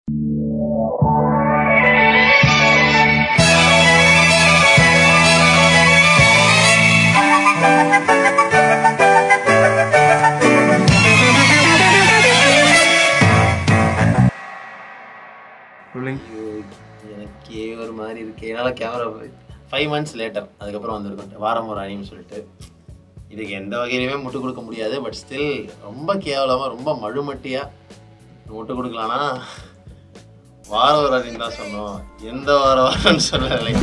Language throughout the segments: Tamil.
rolling. ஐயோ, எனக்கே ஒரு மாதிரி இருக்கு என்னால் கேமரா ஃபைவ் மந்த்ஸ் லேட்டர் அதுக்கப்புறம் வந்திருக்கும் வாரம் ஒரு அணின்னு சொல்லிட்டு இதுக்கு எந்த வகையிலுமே முட்டு கொடுக்க முடியாது பட் ஸ்டில் ரொம்ப கேவலமாக ரொம்ப மழுமட்டியாக முட்டு கொடுக்கலான்னா வாரம் ஒரு அணின்னு தான் சொன்னோம் எந்த வாரம் வாரம்னு சொல்லலை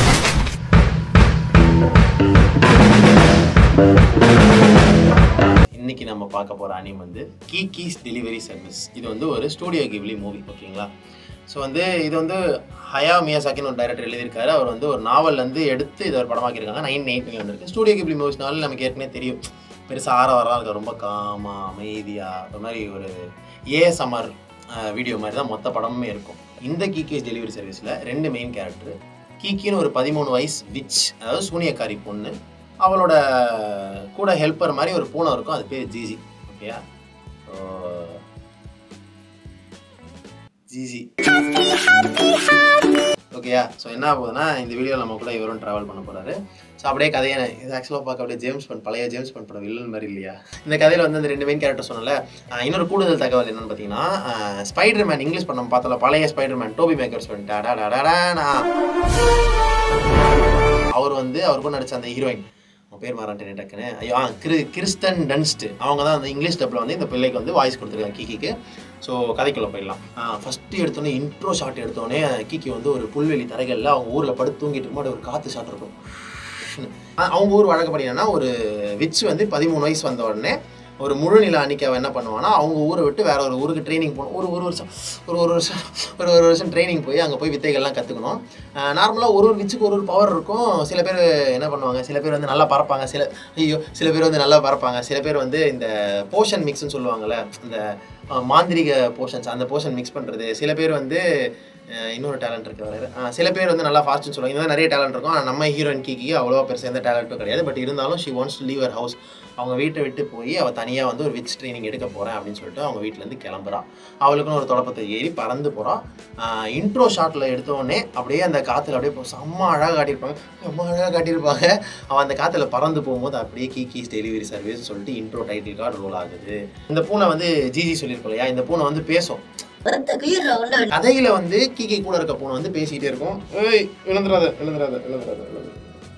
இன்னைக்கு நம்ம பார்க்க போகிற அனிம் வந்து கீ கீஸ் டெலிவரி சர்வீஸ் இது வந்து ஒரு ஸ்டூடியோ கிவ்லி மூவி ஓகேங்களா ஸோ வந்து இது வந்து ஹயா மியாசாக்கின்னு ஒரு டைரக்டர் எழுதியிருக்காரு அவர் வந்து ஒரு நாவல்லேருந்து எடுத்து இதை ஒரு படமாக்கியிருக்காங்க நைன் எயிட்ல வந்திருக்கு ஸ்டூடியோ கிப்லி மூவிஸ்னால நமக்கு ஏற்கனவே தெரியும் பெருசாக ஆற வரலாம் இருக்க ரொம்ப காமா அமைதியாக ஒரு மாதிரி ஒரு ஏஎஸ்எம்ஆர் வீடியோ மாதிரி தான் மொத்த படமுமே இருக்கும் இந்த கீகேஸ் டெலிவரி சர்வீஸில் ரெண்டு மெயின் கேரக்டர் கீக்கின்னு ஒரு பதிமூணு வயசு விச் அதாவது சூனியக்காரி பொண்ணு அவளோட கூட ஹெல்ப்பர் மாதிரி ஒரு பூனை இருக்கும் அது பேர் ஜிஜி ஓகேயா ஸோ ஜிஜி ஓகேயா ஸோ என்ன ஆகுதுன்னா இந்த வீடியோவில் நம்ம கூட இவரும் ட்ராவல் பண்ண போறாரு ஸோ அப்படியே கதையை இது ஆக்சுவலாக பார்க்க அப்படியே ஜேம்ஸ் பண்ட் பழைய ஜேம்ஸ் பண்ட் படம் வில்லன் மாதிரி இல்லையா இந்த கதையில் வந்து அந்த ரெண்டு மெயின் கேரக்டர் சொன்னல ஆஹ் இன்னொரு கூடுதல் தகவல் என்னன்னு பார்த்தீங்கன்னா ஸ்பைடர் மேன் இங்கிலீஷ் படம் பார்த்தல பழைய ஸ்பைடர் மேன் டோபி மேக்கர்ஸ் அவர் வந்து அவர் கூட நடிச்ச அந்த ஹீரோயின் அவன் பேர் மாறான்ட்டேன் டக்குன்னு ஐயோ ஆ கிரி கிறிஸ்டன் டன்ஸ்ட் அவங்க தான் அந்த இங்கிலீஷ் டப்பில் வந்து இந்த பிள்ளைக்கு வந்து வாய்ஸ் கொடுத்துருக்காங்க கிக்கிக்கு ஸோ கதைக்குள்ளே போயிடலாம் ஃபஸ்ட்டு எடுத்தோன்னே இன்ட்ரோ ஷாட் எடுத்தோடனே கிக்கி வந்து ஒரு புல்வெளி தரைகளில் அவங்க ஊரில் படுத்து தூங்கிட்டு இருக்கும்போது ஒரு காற்று ஷாட் இருக்கும் ஆ, அவங்க ஊர் வழக்கப்படி என்னன்னா ஒரு விச் வந்து பதிமூணு வயசு வந்த உடனே ஒரு முழு நில அன்னைக்கு அவன் என்ன பண்ணுவான்னா அவங்க ஊரை விட்டு வேற ஒரு ஊருக்கு ட்ரைனிங் போகணும் ஒரு ஒரு வருஷம் ஒரு ஒரு வருஷம் ஒரு ஒரு வருஷம் ட்ரைனிங் போய் அங்கே போய் வித்தைகள்லாம் கற்றுக்கணும் நார்மலாக ஒரு ஒரு விச்சுக்கு ஒரு ஒரு பவர் இருக்கும் சில பேர் என்ன பண்ணுவாங்க சில பேர் வந்து நல்லா பறப்பாங்க சில ஐயோ சில பேர் வந்து நல்லா பறப்பாங்க சில பேர் வந்து இந்த போஷன் மிக்ஸ்னு சொல்லுவாங்கள்ல இந்த அஹ், மாந்திரிக போர்ஷன்ஸ் அந்த போர்ஷன் மிக்ஸ் பண்ணுறது சில பேர் வந்து அஹ், இன்னொரு டேலண்ட் இருக்கு வேறு சில பேர் வந்து நல்லா ஃபாஸ்ட்னு சொல்லுவாங்க இந்த மாதிரி நிறைய டேலண்ட் இருக்கும் ஆனா நம்ம ஹீரோயின் கீக்கி அவ்வளோவா பெருசாக எந்த டேலண்ட்டும் கிடையாது பட் இருந்தாலும் she wants to leave her house அவங்க வீட்டை விட்டு போய் அவள் தனியாக வந்து ஒரு விச் ட்ரைனிங் எடுக்க போகிறேன் அப்படின்னு சொல்லிட்டு அவங்க வீட்டிலேருந்து கிளம்புறா அவளுக்குன்னு ஒரு தொடப்பத்தை ஏறி பறந்து போகிறான் இன்ட்ரோ ஷாட்டில் எடுத்தோடனே அப்படியே அந்த காற்றுல அப்படியே போ- செம்ம அழகாக காட்டியிருப்பாங்க செம்ம அழகாக காட்டியிருப்பாங்க அவன் அந்த காற்றுல பறந்து போகும்போது அப்படியே கீ கீஸ் டெலிவரி சர்வீஸ் சொல்லிட்டு இன்ட்ரோ டைட்டில் கார்டு ரோல் ஆகுது இந்த பூனை வந்து ஜிஜி சொல்லியிருக்கோம் இல்லையா இந்த பூனை வந்து பேசும் கதையில வந்து கீகை கூட இருக்க பூனை வந்து பேசிக்கிட்டே இருக்கும் ஏய் விழுந்துடாத விழுந்துடாத விழுந்துடாத விழுந்துடாத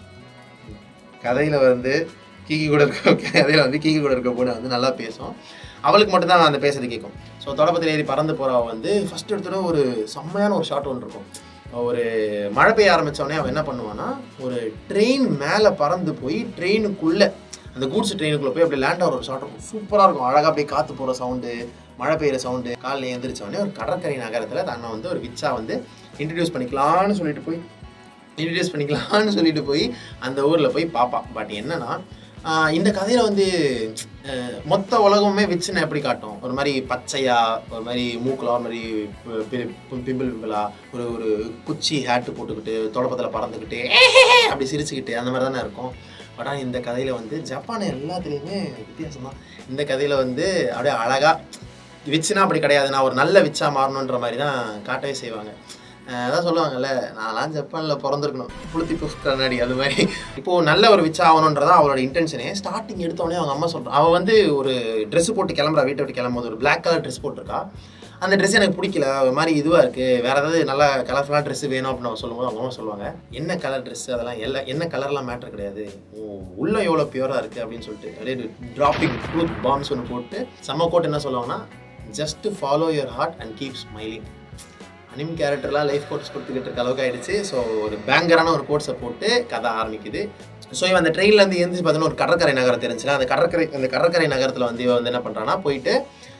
கதையில வந்து கீகி கூட இருக்க கதையில வந்து கீகி கூட இருக்க பூனை வந்து நல்லா பேசும் அவளுக்கு மட்டும்தான் அந்த பேசுறது கேட்கும் ஸோ தொடப்பத்தில் ஏறி பறந்து போறவ வந்து ஃபர்ஸ்ட் எடுத்தோட ஒரு செம்மையான ஒரு ஷாட் ஒன்று இருக்கும் ஒரு மழை பெய்ய ஆரம்பிச்சோடனே அவன் என்ன பண்ணுவான்னா ஒரு ட்ரெயின் மேலே பறந்து போய் ட்ரெயினுக்குள்ள அந்த கூட்ஸ் ட்ரெயினுக்குள்ள போய் அப்படியே லேண்ட் ஆகிற ஒரு ஷாட் இருக்கும் சூப்பராக இருக்கும் அழகாக அப்படியே காற்று போகிற சவுண்டு மழை பெய்யுற சவுண்டு காலையில் எழுந்திரிச்ச உடனே ஒரு கடற்கரை நகரத்தில் தன்னை வந்து ஒரு விச்சா வந்து இன்ட்ரடியூஸ் பண்ணிக்கலாம்னு சொல்லிட்டு போய் இன்ட்ரடியூஸ் பண்ணிக்கலாம்னு சொல்லிட்டு போய் அந்த ஊரில் போய் பார்ப்பான் பட் என்னன்னா ஆஹ் இந்த கதையில் வந்து அஹ், மொத்த உலகமுமே விச்சுன்னு எப்படி காட்டும் ஒரு மாதிரி பச்சையா ஒரு மாதிரி மூக்கில் ஒரு மாதிரி பி- பி- பிம்பிள் பிம்பிளா ஒரு ஒரு குச்சி ஹேட்டு போட்டுக்கிட்டு தொடப்பத்தில் பறந்துக்கிட்டு அப்படி சிரிச்சுக்கிட்டு அந்த மாதிரி தானே இருக்கும் பட் ஆனால் இந்த கதையில் வந்து ஜப்பான் எல்லாத்துலேயுமே வித்தியாசம் தான் இந்த கதையில் வந்து அப்படியே அழகாக விச்சுனா அப்படி கிடையாது நான் ஒரு நல்ல விச்சா மாறணுன்ற மாதிரி தான் காட்டவே செய்வாங்க அஹ் அதான் சொல்லுவாங்கல்ல நான்லாம் ஜப்பானில் பிறந்திருக்கணும் புளுத்தி புஃப் கண்ணாடி அது மாதிரி இப்போது நல்ல ஒரு விச்சா ஆகணுன்றதான் அவளோட இன்டென்ஷனே ஸ்டார்டிங் எடுத்தோடனே அவங்க அம்மா சொல்கிறான் அவள் வந்து ஒரு Dress போட்டு கிளம்புறா வீட்டை விட்டு கிளம்பும்போது ஒரு Black கலர் ட்ரெஸ் போட்டிருக்கா அந்த ட்ரெஸ் எனக்கு பிடிக்கல ஒரு மாதிரி இதுவாக இருக்குது வேறு ஏதாவது நல்ல கலர்ஃபுல்லாக ட்ரெஸ் வேணும் அப்படின்னு அவங்க சொல்லும்போது அவங்க அம்மா சொல்லுவாங்க என்ன கலர் ட்ரெஸ் அதெல்லாம் எல்லாம் என்ன கலர்லாம் மேட்டர் கிடையாது உன் உள்ள எவ்வளோ பியூராக இருக்குது அப்படின்னு சொல்லிட்டு அப்படியே ட்ராப்பிங் ட்ரூத் பாம்ஸ் ஒன்று போட்டு செம்ம கோட் என்ன சொல்லுவாங்கன்னா just follow your heart and keep smiling anime கேரக்டர்லாம் லைஃப் கோட்ஸ் கொடுத்துக்கிட்டு இருக்க அளவுக்கு ஆயிடுச்சு ஸோ ஒரு பேங்கரான ஒரு கோட்ஸை போட்டு கதை ஆரம்பிக்குது ஸோ இவன் அந்த ட்ரெயின்லேருந்து எழுந்திரிச்சு பார்த்தீங்கன்னா ஒரு கடற்கரை நகரம் தெரிஞ்சுல அந்த கடற்கரை அந்த கடற்கரை நகரத்தில் வந்து இவன் வந்து என்ன பண்ணுறான்னா போயிட்டு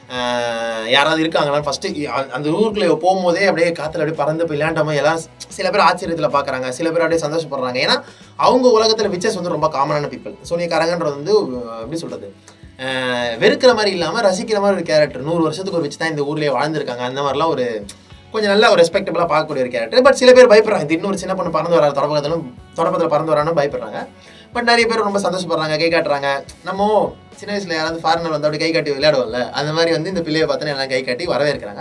ஆஹ், யாராவது இருக்காங்களா ஃபஸ்ட்டு அந்த ஊருக்குள்ள இவ போகும்போதே அப்படியே காற்றுல அப்படியே பறந்து போய் லேண்டாம எல்லாம் சில பேர் ஆச்சரியத்தில் பார்க்குறாங்க சில பேர் அப்படியே சந்தோஷப்படுறாங்க ஏன்னா அவங்க உலகத்தில் விச்சஸ் வந்து ரொம்ப காமனான பீப்பிள் சோனியக்காரங்கன்றது வந்து அஹ், எப்படி சொல்கிறது வெறுக்கிற மாதிரி இல்லாமல் ரசிக்கிற மாதிரி ஒரு கேரக்டர் நூறு வருஷத்துக்கு ஒரு வச்சு தான் இந்த ஊர்லேயே வாழ்ந்திருக்காங்க அந்த மாதிரிலாம் ஒரு கொஞ்சம் நல்ல ஒரு ரெஸ்பெக்டபுளாக பார்க்கக்கூடிய ஒரு கேரக்டர் பட் சில பேர் பயப்படுறாங்க இது இன்னொரு சின்ன பொண்ணு பறந்து வராது தொடப்பத்திலும் தொடப்பத்தில் பறந்து வரான்னு பயப்படுறாங்க பட் நிறைய பேர் ரொம்ப சந்தோஷப்படுறாங்க கை காட்டுறாங்க நம்ம சின்ன வயசுல யாராவது ஃபாரினர் வந்து அப்படி கை காட்டி விளையாடுவோம்ல அந்த மாதிரி வந்து இந்த பிள்ளையை பார்த்தோன்னா எல்லாம் கை காட்டி வரவேற்கிறாங்க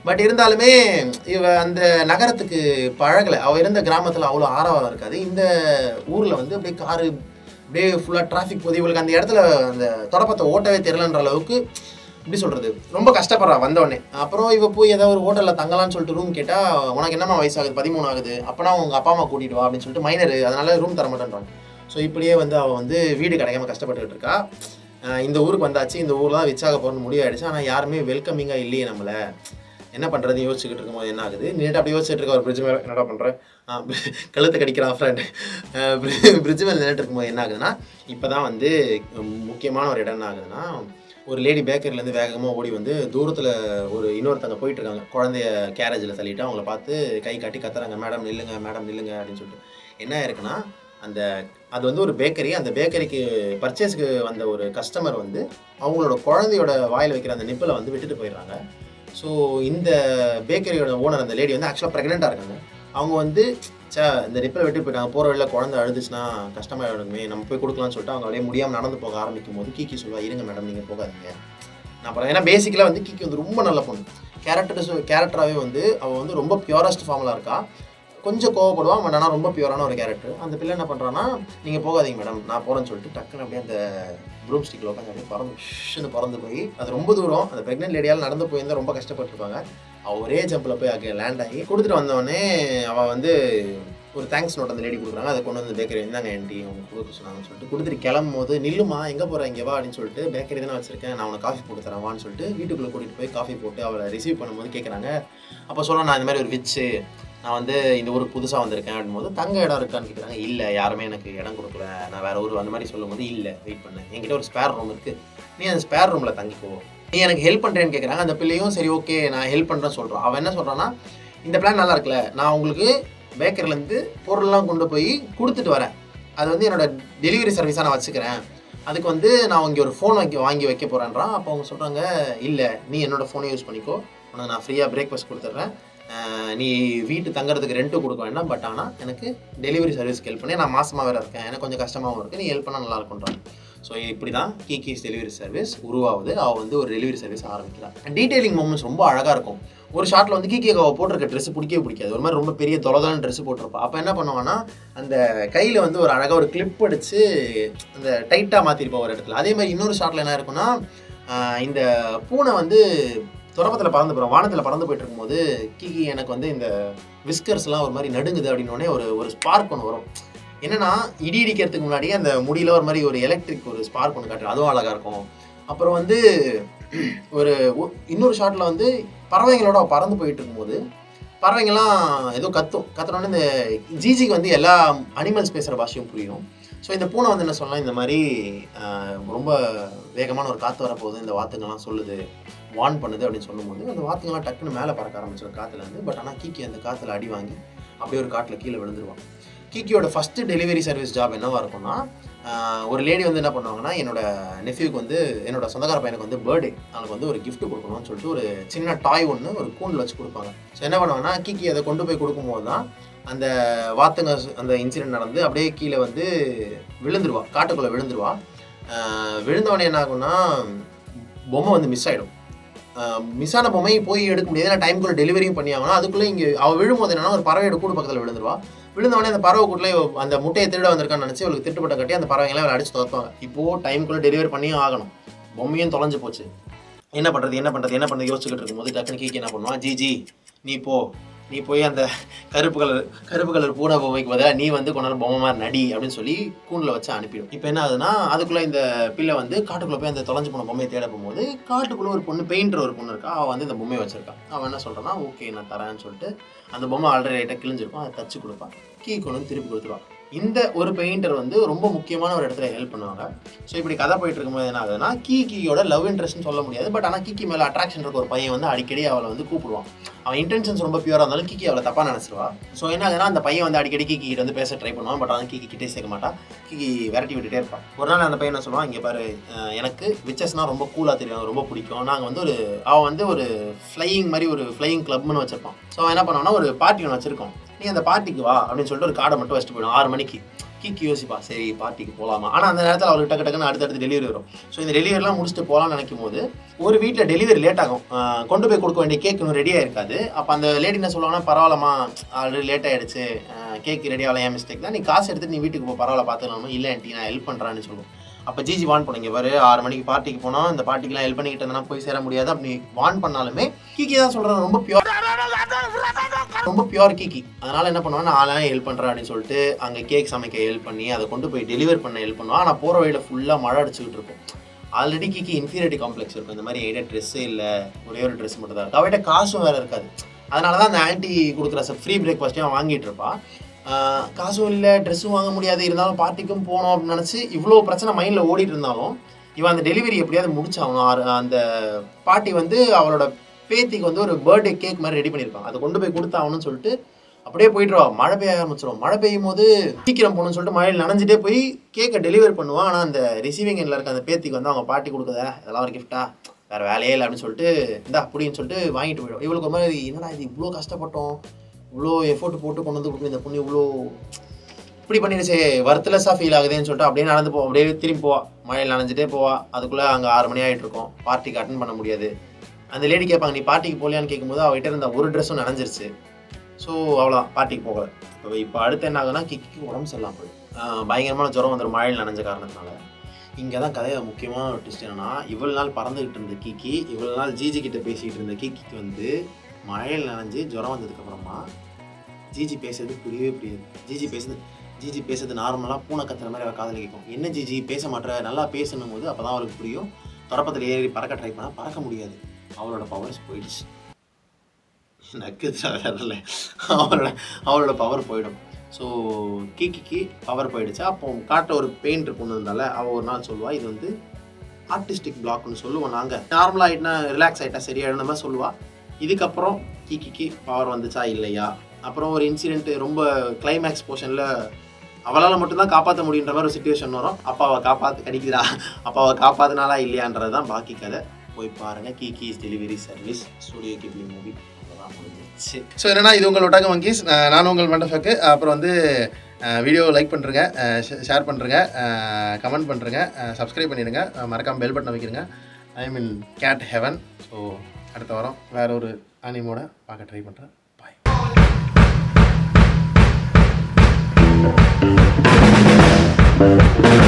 பட் இருந்தாலுமே இவ அந்த நகரத்துக்கு பழகலை அவள் இருந்த கிராமத்தில் அவ்வளோ ஆரவாரம் இருக்காது இந்த ஊரில் வந்து அப்படியே காரு அப்படியே ஃபுல்லாக டிராஃபிக் போகுது இவளுக்கு அந்த இடத்துல அந்த தொடப்பத்தை ஓட்டவே தெரியலன்ற அளவுக்கு எப்படி சொல்கிறது ரொம்ப கஷ்டப்படுறா வந்தோடனே அப்புறம் இவ போய் ஏதாவது ஒரு ஹோட்டலில் தங்கலாம்னு சொல்லிட்டு ரூம் கேட்டால் உனக்கு என்னம்மா வயசாகுது பதிமூணு ஆகுது அப்போனா உங்கள் அப்பா அம்மா கூட்டிட்டு வா அப்படின்னு சொல்லிட்டு மைனர் அதனால ரூம் தர மாட்டேன்றாங்க ஸோ இப்படியே வந்து அவள் வந்து வீடு கிடைக்காம கஷ்டப்பட்டுக்கிட்டு இருக்கா அஹ் இந்த ஊருக்கு வந்தாச்சு இந்த ஊரில் தான் விச்சாக போகிறன்னு முடிவாயிடுச்சு ஆனால் யாருமே வெல்கமிங்காக இல்லையே நம்மளை என்ன பண்ணுறது யோசிச்சுக்கிட்டு இருக்கும்போது என்ன ஆகுது நீட்டு அப்படி யோசிச்சுட்டு இருக்க ஒரு பிரிட்ஜ் மேலே என்னடா பண்ணுறேன் கழுத்து கடிக்கிறான் ஃப்ரெண்ட் பிரிட்ஜ் மேலே நின்றுட்டு இருக்கும்போது என்ன ஆகுதுன்னா இப்போ தான் வந்து உம், முக்கியமான ஒரு இடம் என்ன ஆகுதுன்னா ஒரு லேடி பேக்கரிலேருந்து வேகமாக ஓடி வந்து தூரத்தில் ஒரு இன்னொருத்தங்க போயிட்டு இருக்காங்க குழந்தைய கேரேஜில் தள்ளிட்டு அவங்கள பார்த்து கை காட்டி கத்துறாங்க மேடம் நில்லுங்க மேடம் நில்லுங்க அப்படின்னு சொல்லிட்டு என்ன ஆயிருக்குன்னா அந்த அது வந்து ஒரு பேக்கரி அந்த பேக்கரிக்கு பர்ச்சேஸ்க்கு வந்த ஒரு கஸ்டமர் வந்து அவங்களோட குழந்தையோட வாயில் வைக்கிற அந்த நிப்பில் வந்து விட்டுட்டு போயிடுறாங்க ஸோ இந்த பேக்கரியோட ஓனர் அந்த லேடி வந்து ஆக்சுவலாக ப்ரெக்னெண்ட்டாக இருக்காங்க அவங்க வந்து சே இந்த நிப்பில் விட்டு போயிட்டாங்க போகிற வழியில் குழந்தை அழுதுச்சுன்னா கஷ்டமாக இருக்குமே நம்ம போய் கொடுக்கலாம்னு சொல்லிட்டு அவங்க அப்படியே முடியாமல் நடந்து போக ஆரம்பிக்கும் போது கீக்கி சொல்லுவா இருங்க மேடம் நீங்கள் போகாதீங்க நான் அப்புறம் ஏன்னா பேசிக்கலாக வந்து கீக்கி வந்து ரொம்ப நல்ல பொண்ணு கேரக்டர்ஸ் கேரக்டராகவே வந்து அவள் வந்து ரொம்ப பியூரஸ்ட் ஃபார்மில் இருக்கா கொஞ்சம் கோவப்படுவான் பட் ஆனால் ரொம்ப பியூரான ஒரு கேரக்டர் அந்த பிள்ளை என்ன பண்ணுறான்னா நீங்கள் போகாதீங்க மேடம் நான் போகிறேன்னு சொல்லிட்டு டக்குன்னு அப்படியே அந்த ப்ரூம் ஸ்டிக்கில் உட்காந்து அப்படியே பறந்து ஷுன்னு பறந்து போய் அது ரொம்ப தூரம் அந்த ப்ரெக்னென்ட் லேடியால் நடந்து போயிருந்தா ரொம்ப கஷ்டப்பட்டிருப்பாங்க அவள் ஒரே ஜம்பில் போய் அங்கே லேண்ட் ஆகி கொடுத்துட்டு வந்தோடனே அவள் வந்து ஒரு தேங்க்ஸ் நோட் அந்த லேடி கொடுக்குறாங்க அதை கொண்டு வந்து பேக்கரி இருந்தாங்க ஆண்டி அவங்க கொடுக்க சொன்னாங்கன்னு சொல்லிட்டு கொடுத்துட்டு கிளம்பும் போது நில்லுமா எங்கே போகிற இங்கே வா அப்படின்னு சொல்லிட்டு பேக்கரி தானே வச்சிருக்கேன் நான் உனக்கு காஃபி போட்டு தரேன் வான்னு சொல்லிட்டு வீட்டுக்குள்ளே கூட்டிகிட்டு போய் காஃபி போட்டு அவளை ரிசீவ் பண்ணும்போது கேட்குறாங்க அப்போ சொல்ல நான் இந்த மாதிரி ஒரு விச்சு நான் வந்து இந்த ஊருக்கு புதுசாக வந்திருக்கேன் அப்படின்போது தங்க இடம் இருக்கான்னு கேட்குறாங்க இல்லை யாருமே எனக்கு இடம் கொடுக்கல நான் வேற ஊர் அந்த மாதிரி சொல்லும்போது இல்லை வெயிட் பண்ணு என்கிட்ட ஒரு ஸ்பேர் ரூம் இருக்குது நீ அந்த ஸ்பேர் ரூமில் தங்கிக்கோ நீ எனக்கு ஹெல்ப் பண்ணுறேன்னு கேட்குறாங்க அந்த பிள்ளையும் சரி ஓகே நான் ஹெல்ப் பண்ணுறேன்னு சொல்கிறான் அவன் என்ன சொல்கிறான்னா இந்த பிளான் நல்லா இருக்குல்ல நான் உங்களுக்கு பேக்கரிலேருந்து பொருள்லாம் கொண்டு போய் கொடுத்துட்டு வரேன் அது வந்து என்னோட டெலிவரி சர்வீஸாக நான் வச்சுக்கிறேன் அதுக்கு வந்து நான் இங்கே ஒரு ஃபோன் வைக்க வாங்கி வைக்க போகிறேன்றான் அப்போ அவங்க சொல்கிறாங்க இல்லை நீ என்னோட ஃபோனை யூஸ் பண்ணிக்கோ உனக்கு நான் ஃப்ரீயாக பிரேக்ஃபாஸ்ட் கொடுத்துட்றேன் ஆஹ் நீ வீட்டு தங்குறதுக்கு ரெண்ட்டு கொடுக்க வேண்டாம் பட் ஆனால் எனக்கு டெலிவரி சர்வீஸ்க்கு ஹெல்ப் பண்ணி நான் மாசமாக வேறு இருக்கேன் எனக்கு கொஞ்சம் கஷ்டமாகவும் இருக்குது நீ ஹெல்ப் பண்ணால் நல்லா இருக்குன்றான் ஸோ இப்படி தான் கீகீஸ் டெலிவரி சர்வீஸ் உருவாகுது அவள் வந்து ஒரு டெலிவரி சர்வீஸ் ஆரம்பிக்கிறாள் டீடைலிங் மூமெண்ட்ஸ் ரொம்ப அழகாக இருக்கும் ஒரு ஷாட்டில் வந்து கீகே அவள் போட்டிருக்க ட்ரெஸ் பிடிக்கவே பிடிக்காது ஒரு மாதிரி ரொம்ப பெரிய தொலைதான ட்ரெஸ் போட்டிருப்பா அப்போ என்ன பண்ணுவான்னா அந்த கையில் வந்து ஒரு அழகாக ஒரு கிளிப் அடித்து அந்த டைட்டாக மாற்றிருப்பா ஒரு இடத்துல அதே மாதிரி இன்னொரு ஷாட்டில் என்ன இருக்குன்னா ஆஹ் இந்த பூனை வந்து துறப்பத்தில் பறந்து போகிறோம் வானத்தில் பறந்து போயிட்டு இருக்கும்போது கீகி எனக்கு வந்து இந்த விஸ்கர்ஸ்லாம் ஒரு மாதிரி நடுங்குது அப்படின்னோடனே ஒரு ஒரு ஸ்பார்க் ஒன்று வரும் என்னன்னா இடி இடிக்கிறதுக்கு முன்னாடி அந்த முடியில ஒரு மாதிரி ஒரு எலக்ட்ரிக் ஒரு ஸ்பார்க் ஒன்று காட்டுறது அதுவும் அழகாக இருக்கும் அப்புறம் வந்து ஒரு ஒ- இன்னொரு ஷாட்டில் வந்து பறவைங்களோட அவ பறந்து போயிட்டு இருக்கும்போது பறவைங்கள்லாம் ஏதோ கத்தும் கத்துனோடனே இந்த ஜிஜிக்கு வந்து எல்லா அனிமல்ஸ் பேசுகிற பாஷையும் புரியும் ஸோ இந்த பூனை வந்து என்ன சொல்லலாம் இந்த மாதிரி ஆஹ், ரொம்ப வேகமான ஒரு காற்று வரப்போகுது இந்த வாத்துங்கள்லாம் சொல்லுது வார்ன் பண்ணுது அப்படின்னு சொல்லும்போது அந்த வாத்துங்கள்லாம் டக்குன்னு மேலே பறக்க ஆரம்பிச்சிடும் காற்றுல இருந்து பட் ஆனால் கீக்கி அந்த காற்றுல அடி வாங்கி அப்படியே ஒரு காட்டில் கீழே விழுந்துருவான் கீக்கியோட ஃபஸ்ட்டு டெலிவரி சர்வீஸ் ஜாப் என்னவா இருக்கும்னா ஆஹ், ஒரு லேடி வந்து என்ன பண்ணுவாங்கன்னா என்னோட நெஃப்யூக்கு வந்து என்னோட சொந்தக்கார பையனுக்கு வந்து பர்த்டே அவனுக்கு வந்து ஒரு gift கொடுக்கணும்னு சொல்லிட்டு ஒரு சின்ன டாய் ஒன்று ஒரு கூண்டில் வச்சு கொடுப்பாங்க ஸோ என்ன பண்ணுவாங்கன்னா கீக்கி அதை கொண்டு போய் கொடுக்கும்போது தான் அந்த வாத்துங்க சு- அந்த இன்சிடென்ட் நடந்து அப்படியே கீழே வந்து விழுந்துருவா காட்டுக்குள்ளே விழுந்துருவா ஆஹ், விழுந்தவொடனே என்ன ஆகும்னா பொம்மை வந்து மிஸ் ஆகிடும் மிஸ் ஆன பொம்மை போய் எடுக்க முடியாது ஏன்னா டைம்குள்ளே டெலிவரியும் பண்ணி ஆகணும் அதுக்குள்ளே இங்கே அவள் விழும்போது என்னன்னா ஒரு பறவையோட கூடு பக்கத்தில் விழுந்துருவா விழுந்தவொடனே அந்த பறவை கூட்டில் அந்த முட்டையை திருட வந்திருக்கான்னு நினச்சி அவளுக்கு திட்டுப்பட்ட கட்டி அந்த பறவைங்களை அவளை அடிச்சு துரத்துவாங்க இப்போது டைம்குள்ளே டெலிவரி பண்ணியும் ஆகணும் பொம்மையும் தொலைஞ்சு போச்சு என்ன பண்ணுறது என்ன பண்ணுறது என்ன பண்ணுறது யோசிச்சுக்கிட்டு இருக்கும்போது டக்குனு கீக்கி என்ன பண்ணுவான் ஜி ஜி நீ போ நீ போய் அந்த கருப்பு கலர் கருப்பு கலர் பூனை பொம்மைக்கு பதிலாக நீ வந்து கொண்டாந்து பொம்மை மாதிரி நடி அப்படின்னு சொல்லி கூண்டில் வச்சு அனுப்பிடும் இப்போ என்ன ஆகுதுன்னா அதுக்குள்ளே இந்த பிள்ளை வந்து காட்டுக்குள்ளே போய் அந்த தொலைஞ்சு போன பொம்மையை தேட போகும்போது காட்டுக்குள்ளே ஒரு பொண்ணு பெயிண்டர் ஒரு பொண்ணு இருக்கா அவள் வந்து இந்த பொம்மையை வச்சிருக்கா அவன் என்ன சொல்கிறான்னா ஓகே நான் தரேன்னு சொல்லிட்டு அந்த பொம்மை ஆல்ரெடி லைட்டாக கிழிஞ்சிருக்கும் அதை தச்சு கொடுப்பான் கீ கொண்டு வந்து திருப்பி கொடுத்துருவான் இந்த ஒரு பெயிண்டர் வந்து ரொம்ப முக்கியமான ஒரு இடத்துல ஹெல்ப் பண்ணுவாங்க ஸோ இப்படி கதை போயிட்டு இருக்கும்போது என்ன ஆகுதுன்னா கீ கீயோட லவ் இன்ட்ரெஸ்ட்னு சொல்ல முடியாது பட் ஆனால் கீக்கி மேலே அட்ராக்ஷன் இருக்க ஒரு பையன் வந்து அடிக்கடி அவளை வந்து கூப்பிடுவான் அவன் இன்டென்ஷன்ஸ் ரொம்ப பியூராக இருந்தாலும் கிக்கி அவளை தப்பாக நினச்சிருவா ஸோ என்ன ஆகுதுன்னா அந்த பையன் வந்து அடிக்கடி கிக்கி கிட்ட வந்து பேச ட்ரை பண்ணுவான் பட் ஆனால் கிக்கி கிட்டே சேர்க்க மாட்டான் கிக்கி விரட்டி விட்டுட்டே இருப்பான் ஒரு நாள் அந்த பையன் என்ன சொல்லுவான் இங்கே பாரு அஹ் எனக்கு விச்சஸ்னா ரொம்ப கூலாக தெரியும் ரொம்ப பிடிக்கும் நாங்கள் வந்து ஒரு அவன் வந்து ஒரு ஃப்ளையிங் மாதிரி ஒரு ஃப்ளையிங் கிளப்னு வச்சிருப்பான் ஸோ அவன் என்ன பண்ணுவான்னா ஒரு பார்ட்டி ஒன்று வச்சிருக்கோம் நீ அந்த பார்ட்டிக்கு வா அப்படின்னு சொல்லிட்டு ஒரு கார்டை மட்டும் வச்சுட்டு போயிடும் ஆறு மணிக்கு கீக்கி யோசிப்பா சரி பார்ட்டிக்கு போகலாமா ஆனால் அந்த நேரத்தில் அவருக்கு டக்கு டக்குன்னு அடுத்தடுத்து டெலிவரி வரும் ஸோ இந்த டெலிவரிலாம் முடிச்சுட்டு போகலாம்னு நினைக்கும் போது ஒரு வீட்டில் டெலிவரி லேட் ஆகும் ஆஹ் கொண்டு போய் கொடுக்க வேண்டிய கேக் இன்னும் ரெடியாக இருக்காது அப்போ அந்த லேடி என்ன சொல்லுவாங்கன்னா பரவாயில்லம்மா ஆல்ரெடி லேட் ஆகிடுச்சு கேக் ரெடி ஆகலாம் என் மிஸ்டேக் தான் நீ காசு எடுத்துட்டு நீ வீட்டுக்கு போ பரவாயில்ல பார்த்துக்கலாமா இல்லை ஆண்டி நான் ஹெல்ப் பண்ணுறான்னு சொல்லுவோம் அப்போ ஜிஜி வான் பண்ணுங்க பாரு ஆறு மணிக்கு பார்ட்டிக்கு போனோம் இந்த பார்ட்டிக்கெலாம் ஹெல்ப் பண்ணிக்கிட்டு இருந்தனா போய் சேர முடியாது அப்படி வான் பண்ணாலுமே கீக்கி தான் சொல்கிறேன் ரொம்ப பியூர் ரொம்ப பியூர் கீக்கி அதனால என்ன பண்ணுவான் நான் ஹெல்ப் பண்ணுறேன் அப்படின்னு சொல்லிட்டு அங்கே கேக் சமைக்க ஹெல்ப் பண்ணி அதை கொண்டு போய் டெலிவர் பண்ண ஹெல்ப் பண்ணுவான் ஆனால் போகிற வழியில் ஃபுல்லாக மழை அடிச்சுக்கிட்டு இருக்கும் ஆல்ரெடி கீக்கி இன்ஃபீரியாரிட்டி காம்ப்ளெக்ஸ் இருக்கும் இந்த மாதிரி என்கிட்ட ட்ரெஸ்ஸே இல்லை ஒரே ஒரு ட்ரெஸ் மட்டும் தான் இருக்கு அவட்ட காசும் வேறு இருக்காது அதனால தான் அந்த ஆன்ட்டி கொடுக்குற ஃப்ரீ பிரேக்ஃபாஸ்ட்டையும் அவன் வாங்கிட்டு இருப்பா ஆஹ் காசும் இல்லை ட்ரெஸ்ஸும் வாங்க முடியாது இருந்தாலும் பார்ட்டிக்கும் போகணும் அப்படின்னு நினச்சி இவ்வளோ பிரச்சனை மைண்டில் ஓடிட்டு இருந்தாலும் இவன் அந்த டெலிவரி எப்படியாவது முடிச்சாகணும் ஆறு- அந்த பாட்டி வந்து அவளோட பேத்திக்கு வந்து ஒரு பர்த்டே கேக் மாதிரி ரெடி பண்ணியிருப்பாங்க அதை கொண்டு போய் கொடுத்தாகணும்னு சொல்லிட்டு அப்படியே போயிட்டுருவா மழை பெய்ய ஆரம்பிச்சிடும் மழை பெய்யும் போது சீக்கிரம் போகணும்னு சொல்லிட்டு மழையில் நனைஞ்சிட்டே போய் கேக்கை டெலிவர் பண்ணுவான் ஆனால் அந்த ரிசீவிங் எண்ணில் இருக்க அந்த பேத்திக்கு வந்து அவங்க பாட்டி கொடுக்குதா இதெல்லாம் ஒரு கிஃப்ட்டா வேறு வேலையே இல்லை அப்படின்னு சொல்லிட்டு இந்தா அப்படின்னு சொல்லிட்டு வாங்கிட்டு போயிடும் இவளுக்கு ஒரு மாதிரி என்னடா இது இவ்வளோ கஷ்டப்பட்டோம் இவ்வளோ எஃபோர்ட் போட்டு கொண்டு வந்து கொடுக்கும் இந்த பொண்ணு இவ்வளோ இப்படி பண்ணிடுச்சு வர்த்லெஸ்ஸாக ஃபீல் ஆகுதுன்னு சொல்லிட்டு அப்படியே நடந்து போ அப்படியே திரும்பி போவா மழையில் நனைஞ்சிட்டே போவா அதுக்குள்ளே அங்கே ஆறு மணி ஆகிட்டு இருக்கும் பார்ட்டிக்கு அட்டன் பண்ண முடியாது அந்த லேடி கேட்பாங்க நீ பார்ட்டிக்கு போகலையான்னு கேட்கும்போது அவகிட்ட இருந்த ஒரு ட்ரெஸ்ஸும் நனைஞ்சிருச்சு ஸோ அவ்வளோதான் பார்ட்டிக்கு போகல இப்போ இப்போ அடுத்து என்ன ஆகுதுன்னா கிக்கிக்கு உடம்பு சரியில்லாம போயிடும் ஆஹ் பயங்கரமான ஜுரம் வந்துடும் மழையில் நனைஞ்ச காரணத்தினால இங்கே தான் கதையை முக்கியமான ஒரு ட்விஸ்ட் என்னன்னா இவ்வளவு நாள் பறந்துகிட்டு இருந்த கிக்கி இவ்வளவு நாள் ஜிஜி கிட்ட பேசிக்கிட்டு இருந்த கிக்கிக்கு வந்து மழையில் நனைஞ்சு ஜுரம் வந்ததுக்கப்புறமா ஜிஜி பேசுறது புரியவே புரியாது ஜிஜி பேசுறது ஜிஜி பேசுறது நார்மலாக பூனை கத்துற மாதிரி அவள் காதில் கேட்கும் என்ன ஜிஜி பேச மாட்டேற நல்லா பேசணும் போது அப்போ தான் அவளுக்கு புரியும் தொடப்பத்தில் ஏறி பறக்க ட்ரை பண்ணால் பறக்க முடியாது அவளோட பவர்ஸ் போயிடுச்சு நக்குதா வரல அவளோட அவளோட பவர் போயிடும் ஸோ கீக்கிக்கு பவர் போயிடுச்சு அப்போ காட்ட ஒரு பெயிண்ட் கொண்டு வந்தால அவள் ஒரு நாள் சொல்லுவா இது வந்து ஆர்டிஸ்டிக் பிளாக்னு சொல்லுவோம் நாங்கள் நார்மலாக ஆகிட்டுனா ரிலாக்ஸ் ஆகிட்டா சரியாயிடும் மாதிரி சொல்லுவா இதுக்கப்புறம் கீக்கிக்கு பவர் வந்துச்சா இல்லையா அப்புறம் ஒரு இன்சிடென்ட் ரொம்ப கிளைமேக்ஸ் போர்ஷனில் அவளால் மட்டும்தான் காப்பாற்ற முடியுன்ற மாதிரி ஒரு சுச்சுவேஷன் வரும் அப்பாவை காப்பாற்று கிடைக்குதா அப்பாவை காப்பாத்தினாலா இல்லையான்றது தான் பாக்கி கதை போய் பாருங்க Kiki's delivery service studio Ghibli movie அவ்வளோதான் முடிஞ்சிச்சு ஸோ என்னன்னா இது உங்கள் ஒட்டாக மங்கீஸ் நான் உங்கள் மண்டஃபக்கு அப்புறம் வந்து வீடியோ லைக் பண்ணுறங்க ஷேர் பண்ணுறங்க கமெண்ட் பண்ணுறங்க சப்ஸ்கிரைப் பண்ணிடுங்க மறக்காம பெல் பட்டன் வைக்கிறங்க I mean cat heaven so அடுத்த வாரம் வேற ஒரு அனிமோட பார்க்க ட்ரை பண்ணுறேன் பாய்